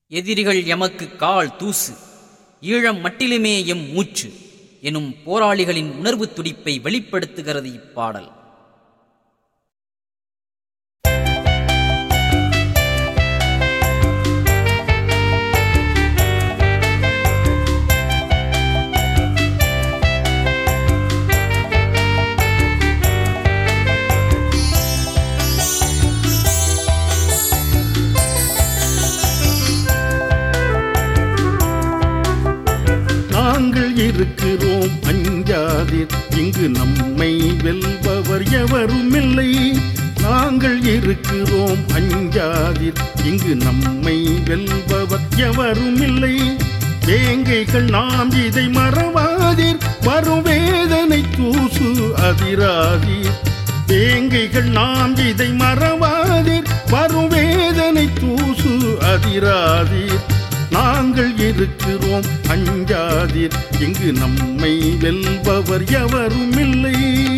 எதிரிகள் எமக்கு கால் தூசு ஈழம் மட்டிலுமே எம் மூச்சு எனும் போராளிகளின் உணர்வுத் துடிப்பை வெளிப்படுத்துகிறது இப்பாடல் நாங்கள் இருக்கிறோம் அஞ்சாதீர் இங்கு நம்மை வெல்பவர் எவருமில்லை நாங்கள் இருக்கிறோம் அஞ்சாதீர் இங்கு நம்மை வெல்பவர் எவருமில்லை வேங்கைகள் நாம் இதை மறவாதீர் வரும் வேதனை தூசு அதிராதீர் வேங்கைகள் நாம் இதை மறவாதீர் வரும் வேதனை தூசு அதிராதீர் நாங்கள் இருக்கிறோம் அஞ்சாதீர் இங்கு நம்மை வெல்பவர் எவருமில்லை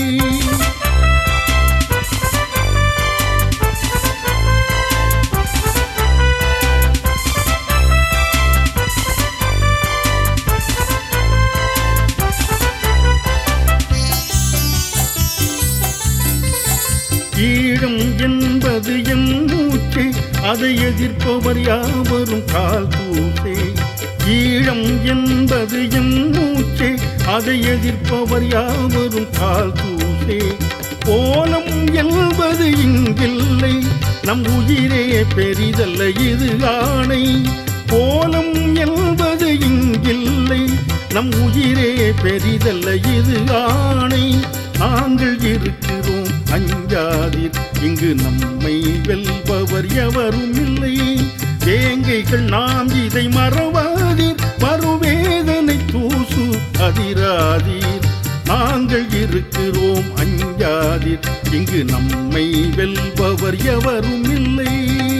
ஈழம் என்பது என் மூச்சே அதை எதிர்ப்பவர் யாவரும் கால் தூசே ஈழம் என்பது என் மூச்சே அதை எதிர்ப்பவர் யாவரும் கால் தூசே கோலம் என்பது இங்கில்லை நம் உயிரே பெரிதல்ல இது ஆணை கோலம் என்பது இங்கில்லை நம் உயிரே பெரிதல்ல இது ஆணை நாங்கள் இருக்கிறோம் அஞ்சாதீர் இங்கு நம்மை வெல்பவர் எவரும் இல்லை வேங்கைகள் நாம் இதை மறவாதீர் மறுவேதனை தூசு அதிராதீர் நாங்கள் இருக்கிறோம் அஞ்சாதீர் இங்கு நம்மை வெல்பவர் எவரும் இல்லை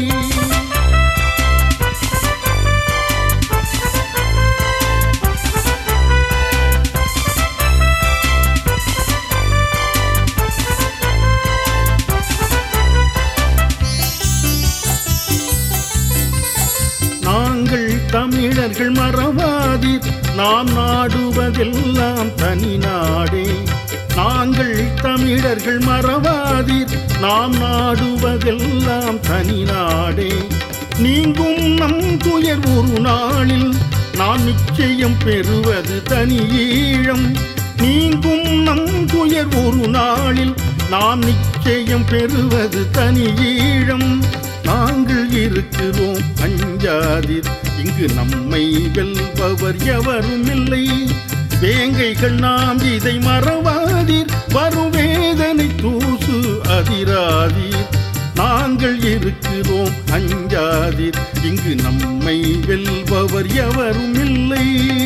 நாங்கள் தமிழர்கள் மறவாதீர் நாம் நாடுவதெல்லாம் தனி நாடே நாங்கள் தமிழர்கள் மறவாதீர் நாம் நாடுவதெல்லாம் தனி நாடே நீங்கும் நம் துயர் ஒரு நாளில் நாம் நிச்சயம் பெறுவது தனி ஈழம் நீங்கும் நம் துயர் ஒரு நாளில் நாம் நிச்சயம் பெறுவது தனி ஈழம் நாங்கள் இருக்கிறோம் அஞ்சாதீர் இங்கு நம்மை வெல்பவர் எவரும் இல்லை வேங்கைகள் நாம் இதை மறவாதீர் வரும் வேதனை தூசு அதிராதீர் நாங்கள் இருக்கிறோம் அஞ்சாதீர் இங்கு நம்மை வெல்பவர் எவரும் இல்லை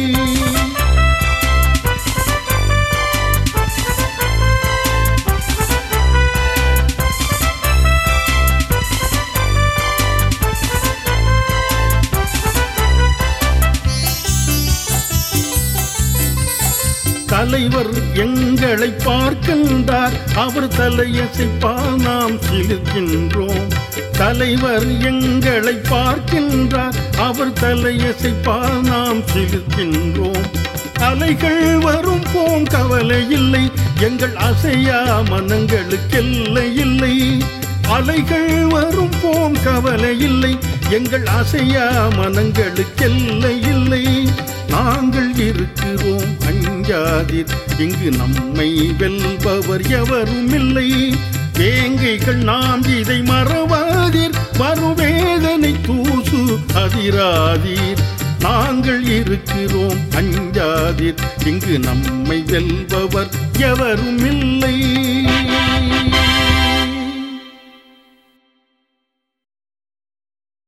தலைவர் எங்களை பார்க்கின்றார் அவர் தலையசைப்பால் நாம் சிலிர்க்கின்றோம் தலைவர் எங்களை பார்க்கின்றார் அவர் தலையசைப்பால் நாம் சிலிர்க்கின்றோம் அலைகள் வரும் போம் கவலை இல்லை எங்கள் அசையா மனங்களுக்கெல்லை இல்லை அலைகள் வரும் போம் கவலை இல்லை எங்கள் அசையா மனங்களுக்கெல்லை இல்லை நாங்கள் இருக்கிறோம் அஞ்சாதீர் இங்கு நம்மை வெல்பவர் எவரும் இல்லை வேங்கைகள் நாம் இதை மறவாதீர் மறுவேதனை தூசு அதிராதீர் நாங்கள் இருக்கிறோம் அஞ்சாதீர் இங்கு நம்மை வெல்பவர் எவரும் இல்லை